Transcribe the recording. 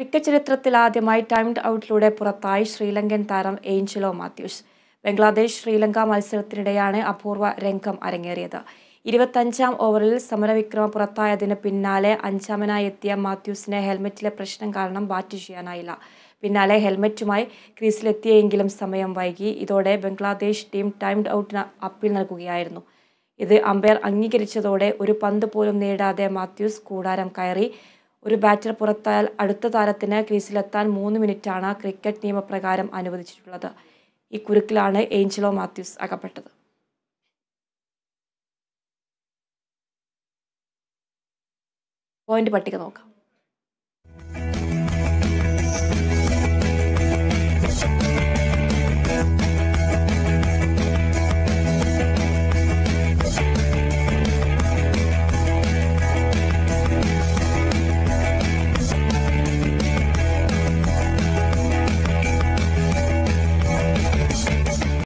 cricket ചരിത്രത്തിൽ ആദ്യമായി timed ഔട്ടിലൂടെ പുറത്തായി ശ്രീലങ്കൻ താരം ഏഞ്ചലോ മാത്യൂസ് ബംഗ്ലാദേശ് ശ്രീലങ്ക മത്സരത്തിനിടെയാണ് അപൂർവ രംഗം അരങ്ങേറിയത് ഇരുപത്തഞ്ചാം ഓവറിൽ സമരവിക്രമ പുറത്തായതിന് പിന്നാലെ അഞ്ചാമനായി എത്തിയ മാത്യൂസിന് ഹെൽമെറ്റിലെ പ്രശ്നം കാരണം ബാറ്റ് ചെയ്യാനായില്ല പിന്നാലെ ഹെൽമെറ്റുമായി ക്രീസിലെത്തിയെങ്കിലും സമയം വൈകി ഇതോടെ ബംഗ്ലാദേശ് ടീം ടൈംഡ് ഔട്ടിന് അപ്പീൽ നൽകുകയായിരുന്നു ഇത് അമ്പയർ അംഗീകരിച്ചതോടെ ഒരു പന്ത് പോലും നേടാതെ മാത്യൂസ് കൂടാരം കയറി ഒരു ബാറ്റർ പുറത്തായാൽ അടുത്ത താരത്തിന് ക്രീസിലെത്താൻ മൂന്ന് മിനിറ്റാണ് ക്രിക്കറ്റ് നിയമപ്രകാരം അനുവദിച്ചിട്ടുള്ളത് ഈ കുരുക്കിലാണ് ഏഞ്ചലോ മാത്യൂസ് അകപ്പെട്ടത് പോയിന്റ് പട്ടിക നോക്കാം